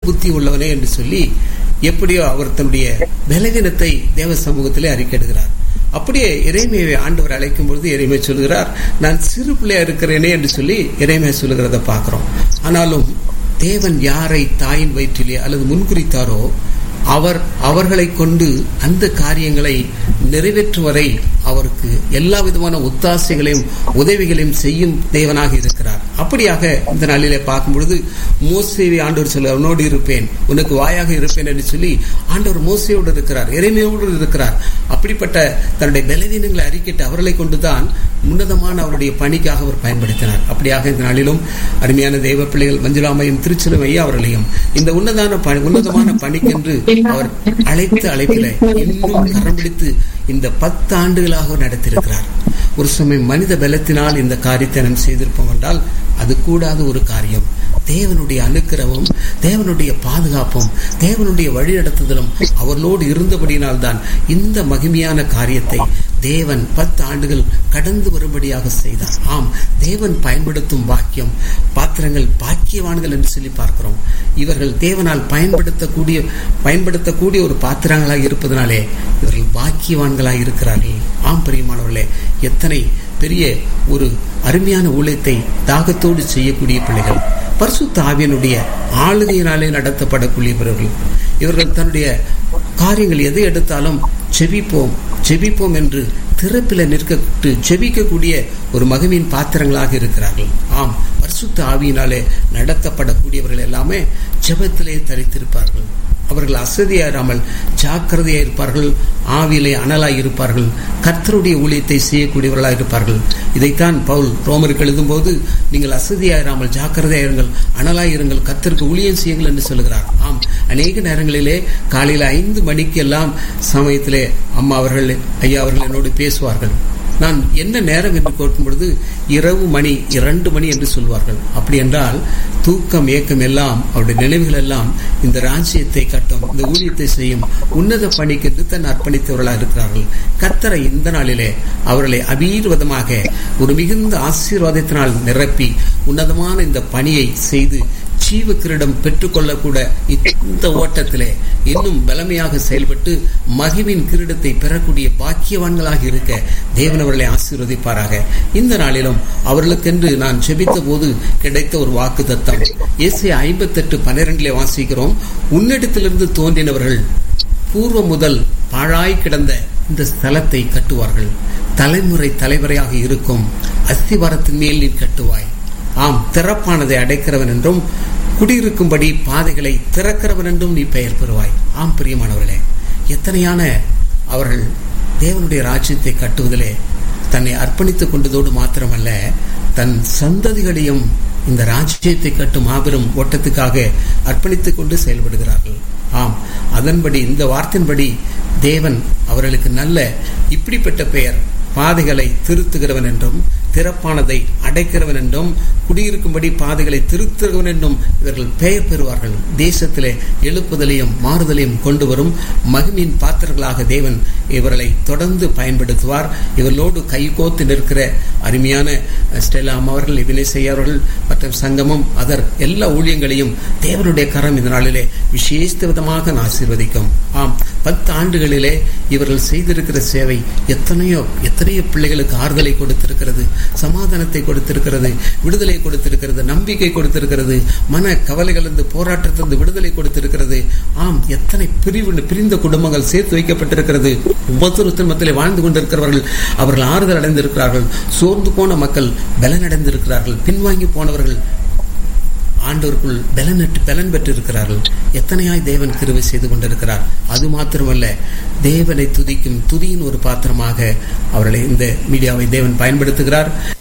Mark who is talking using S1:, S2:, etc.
S1: புத்தி உள்ளவனே என்று சொல்லி எப்படியோ அவர் தன்னுடைய பலவீனத்தை தேவ சமூகத்திலே அறிக்கையிடுகிறார் அப்படியே இறைமையை ஆண்டவர் அழைக்கும் பொழுது இறைமை சொல்கிறார் நான் சிறு பிள்ளையா இருக்கிறேனே என்று சொல்லி இறைமை சொல்லுகிறத பார்க்கிறோம் ஆனாலும் தேவன் யாரை தாயின் வயிற்றிலே அல்லது முன்குறித்தாரோ அவர் அவர்களை கொண்டு அந்த காரியங்களை நிறைவேற்றும் வரை அவருக்கு எல்லா விதமான ஒத்தாசைகளையும் உதவிகளையும் செய்யும் தேவனாக இருக்கிறார் அப்படியாக இந்த நாளிலே பார்க்கும் பொழுது மோசேவை ஆண்டவர் சொல்ல உன்னோடு இருப்பேன் உனக்கு வாயாக இருப்பேன் என்று சொல்லி ஆண்டவர் மோசையோடு இருக்கிறார் இறைமையோடு இருக்கிறார் அப்படிப்பட்ட தன்னுடைய பலவீனங்களை அறிக்கிட்டு அவர்களை கொண்டுதான் உன்னதமான அவருடைய பணிக்காக அவர் பயன்படுத்தினார் அப்படியாக இந்த நாளிலும் அருமையான தெய்வ பிள்ளைகள் மஞ்சுளாமையும் திருச்சிலும் ஐயா அவர்களையும் இந்த உன்னதான பணி உன்னதமான பணிக்கென்று அவர் அழைத்து அழைப்பில இன்னும் கரம் பிடித்து இந்த பத்து ஆண்டுகளாக அவர் நடத்தியிருக்கிறார் ஒரு சமயம் மனித பலத்தினால் இந்த காரியத்தை நாம் செய்திருப்போம் என்றால் அது கூடாத ஒரு காரியம் தேவனுடைய அனுக்கிரமும் தேவனுடைய பாதுகாப்பும் தேவனுடைய வழிநடத்துதலும் அவர்களோடு இருந்தபடியினால் தான் இந்த மகிமையான காரியத்தை தேவன் பத்து ஆண்டுகள் கடந்து வரும்படியாக செய்தார் ஆம் தேவன் பயன்படுத்தும் பாக்கியம் பாத்திரங்கள் பாக்கியவான்கள் என்று சொல்லி பார்க்கிறோம் இவர்கள் தேவனால் பயன்படுத்தக்கூடிய பயன்படுத்தக்கூடிய ஒரு பாத்திரங்களாக இருப்பதனாலே இவர்கள் பாக்கியவான்களாக இருக்கிறார்கள் ஆம் பிரியமானவர்களே எத்தனை பெரிய ஒரு அருமையான ஊழியத்தை தாகத்தோடு செய்யக்கூடிய பிள்ளைகள் பரிசுத்த ஆவியனுடைய ஆளுகையினாலே நடத்தப்படக்கூடியவர்கள் இவர்கள் தன்னுடைய காரியங்கள் எதை எடுத்தாலும் செபிப்போம் செபிப்போம் என்று திறப்பில நிற்கட்டு செபிக்கக்கூடிய ஒரு மகிமையின் பாத்திரங்களாக இருக்கிறார்கள் ஆம் பரிசுத்த ஆவியினாலே நடத்தப்படக்கூடியவர்கள் எல்லாமே ஜெபத்திலே தரித்திருப்பார்கள் அவர்கள் அசதியாராமல் ஜாக்கிரதையா இருப்பார்கள் ஆவியிலே அனலாய் இருப்பார்கள் கர்த்தருடைய ஊழியத்தை செய்யக்கூடியவர்களாக இருப்பார்கள் இதைத்தான் பவுல் ரோமருக்கு எழுதும்போது நீங்கள் அசதியாயிராமல் ஜாக்கிரதையாயிருங்கள் அனலாய் இருங்கள் கர்த்தருக்கு ஊழியம் செய்யுங்கள் என்று சொல்கிறார் ஆம் அநேக நேரங்களிலே காலையில் ஐந்து மணிக்கு எல்லாம் சமயத்திலே அம்மா அவர்கள் ஐயா அவர்கள் என்னோடு பேசுவார்கள் நான் என்ன நேரம் என்று கேட்கும் பொழுது இரவு மணி இரண்டு மணி என்று சொல்வார்கள் அப்படி என்றால் தூக்கம் ஏக்கம் எல்லாம் அவருடைய நினைவுகள் எல்லாம் இந்த ராஜ்யத்தை கட்டும் இந்த ஊழியத்தை செய்யும் உன்னத பணிக்கு தன் அர்ப்பணித்தவர்களாக இருக்கிறார்கள் கத்தரை இந்த நாளிலே அவர்களை அபீர்வதமாக ஒரு மிகுந்த ஆசீர்வாதத்தினால் நிரப்பி உன்னதமான இந்த பணியை செய்து ஜீவ கிரீடம் பெற்றுக்கொள்ளக்கூட இந்த ஓட்டத்திலே இன்னும் பலமையாக செயல்பட்டு மகிமின் கிரீடத்தை பெறக்கூடிய பாக்கியவான்களாக இருக்க தேவன் அவர்களை ஆசீர்வதிப்பாராக இந்த நாளிலும் அவர்களுக்கென்று நான் செபித்த போது கிடைத்த ஒரு வாக்கு தத்தம் ஏசிய ஐம்பத்தெட்டு பன்னிரெண்டிலே வாசிக்கிறோம் உன்னிடத்திலிருந்து தோன்றினவர்கள் பூர்வ முதல் பாழாய் கிடந்த இந்த ஸ்தலத்தை கட்டுவார்கள் தலைமுறை தலைவரையாக இருக்கும் அஸ்திவாரத்தின் மேல் நீ கட்டுவாய் ஆம் திறப்பானதை அடைக்கிறவன் என்றும் குடியிருக்கும்படி பாதைகளை திறக்கிறவன் என்றும் நீ பெயர் பெறுவாய் ஆம் பிரியமானவர்களே எத்தனையான அவர்கள் தேவனுடைய ராஜ்யத்தை கட்டுவதிலே தன்னை அர்ப்பணித்துக் கொண்டதோடு மாத்திரமல்ல தன் சந்ததிகளையும் இந்த ராஜ்யத்தை கட்டும் மாபெரும் ஓட்டத்துக்காக அர்ப்பணித்துக் கொண்டு செயல்படுகிறார்கள் ஆம் அதன்படி இந்த வார்த்தையின்படி தேவன் அவர்களுக்கு நல்ல இப்படிப்பட்ட பெயர் பாதைகளை திருத்துகிறவன் என்றும் திறப்பானதை அடைக்கிறவன் என்றும் குடியிருக்கும்படி பாதைகளை திருத்துகிறவன் என்றும் இவர்கள் பெயர் பெறுவார்கள் தேசத்திலே எழுப்புதலையும் மாறுதலையும் கொண்டு வரும் மகிமின் பாத்திரங்களாக தேவன் இவர்களை தொடர்ந்து பயன்படுத்துவார் இவர்களோடு கைகோத்து நிற்கிற அருமையான ஸ்டெல்லாம் அவர்கள் வினைசை அவர்கள் மற்றும் சங்கமம் அதர் எல்லா ஊழியங்களையும் தேவனுடைய கரம் இந்த நாளிலே விசேஷ விதமாக ஆசீர்வதிக்கும் ஆம் பத்து ஆண்டுகளிலே இவர்கள் செய்திருக்கிற சேவை எத்தனையோ எத்தனையோ பிள்ளைகளுக்கு ஆறுதலை கொடுத்திருக்கிறது சமாதானத்தை கொடுத்திருக்கிறது விடுதலை கொடுத்திருக்கிறது நம்பிக்கை கொடுத்திருக்கிறது மன கவலைகளிலிருந்து போராட்டத்திலிருந்து விடுதலை கொடுத்திருக்கிறது ஆம் எத்தனை பிரிவு பிரிந்த குடும்பங்கள் சேர்த்து வைக்கப்பட்டிருக்கிறது உபசுரத்தின் மத்திலே வாழ்ந்து கொண்டிருக்கிறவர்கள் அவர்கள் ஆறுதல் அடைந்திருக்கிறார்கள் சோர்ந்து போன மக்கள் பலனடைந்திருக்கிறார்கள் பின்வாங்கி போனவர்கள் ஆண்டோருக்குள் பலனற்று பலன் பெற்றிருக்கிறார்கள் எத்தனையாய் தேவன் கிருவை செய்து கொண்டிருக்கிறார் அது மாத்திரமல்ல தேவனை துதிக்கும் துதியின் ஒரு பாத்திரமாக அவர்களை இந்த மீடியாவை தேவன் பயன்படுத்துகிறார்